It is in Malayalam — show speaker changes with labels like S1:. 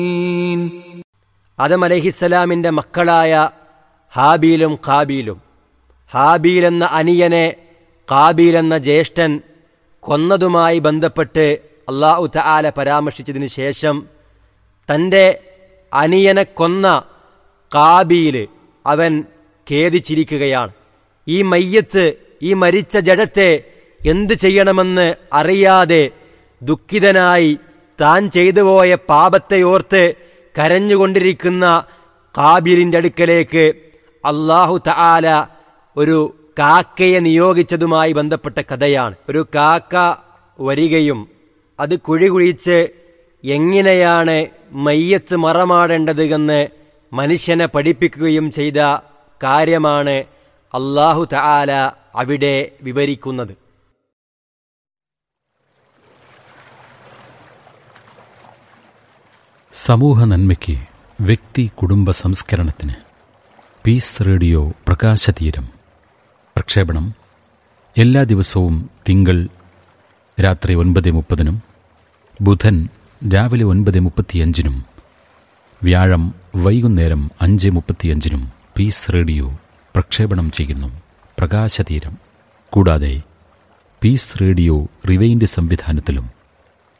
S1: ആദം അലഹിസ്സലാമിൻ്റെ മക്കളായ ഹാബീലും കാബീലും ഹാബീൽ എന്ന അനിയനെ കാബീൽ എന്ന ജ്യേഷ്ഠൻ കൊന്നതുമായി ബന്ധപ്പെട്ട് അള്ളാഹു തആല പരാമർശിച്ചതിന് ശേഷം തൻ്റെ അനിയനെ കൊന്ന കാബീൽ അവൻ ഖേദിച്ചിരിക്കുകയാണ് ഈ മയ്യത്ത് ഈ മരിച്ച ജഡത്തെ എന്ത് ചെയ്യണമെന്ന് അറിയാതെ ദുഃഖിതനായി താൻ ചെയ്തു പോയ പാപത്തെ ഓർത്ത് കരഞ്ഞുകൊണ്ടിരിക്കുന്ന കാബീലിൻ്റെ അടുക്കലേക്ക് അള്ളാഹു തആല ഒരു കാക്കയെ നിയോഗിച്ചതുമായി ബന്ധപ്പെട്ട കഥയാണ് ഒരു കാക്ക വരികയും അത് കുഴി കുഴിച്ച് എങ്ങനെയാണ് മയ്യത്ത് മറമാടേണ്ടത് എന്ന് മനുഷ്യനെ പഠിപ്പിക്കുകയും ചെയ്ത കാര്യമാണ് അള്ളാഹു തആല അവിടെ വിവരിക്കുന്നത്
S2: സമൂഹ നന്മയ്ക്ക് വ്യക്തി കുടുംബ സംസ്കരണത്തിന് പീസ് റേഡിയോ പ്രകാശതീരം പ്രക്ഷേപണം എല്ലാ ദിവസവും തിങ്കൾ രാത്രി ഒൻപത് മുപ്പതിനും ബുധൻ രാവിലെ ഒൻപത് മുപ്പത്തിയഞ്ചിനും വ്യാഴം വൈകുന്നേരം അഞ്ച് മുപ്പത്തിയഞ്ചിനും പീസ് റേഡിയോ പ്രക്ഷേപണം ചെയ്യുന്നു പ്രകാശതീരം കൂടാതെ പീസ് റേഡിയോ റിവൈൻഡ് സംവിധാനത്തിലും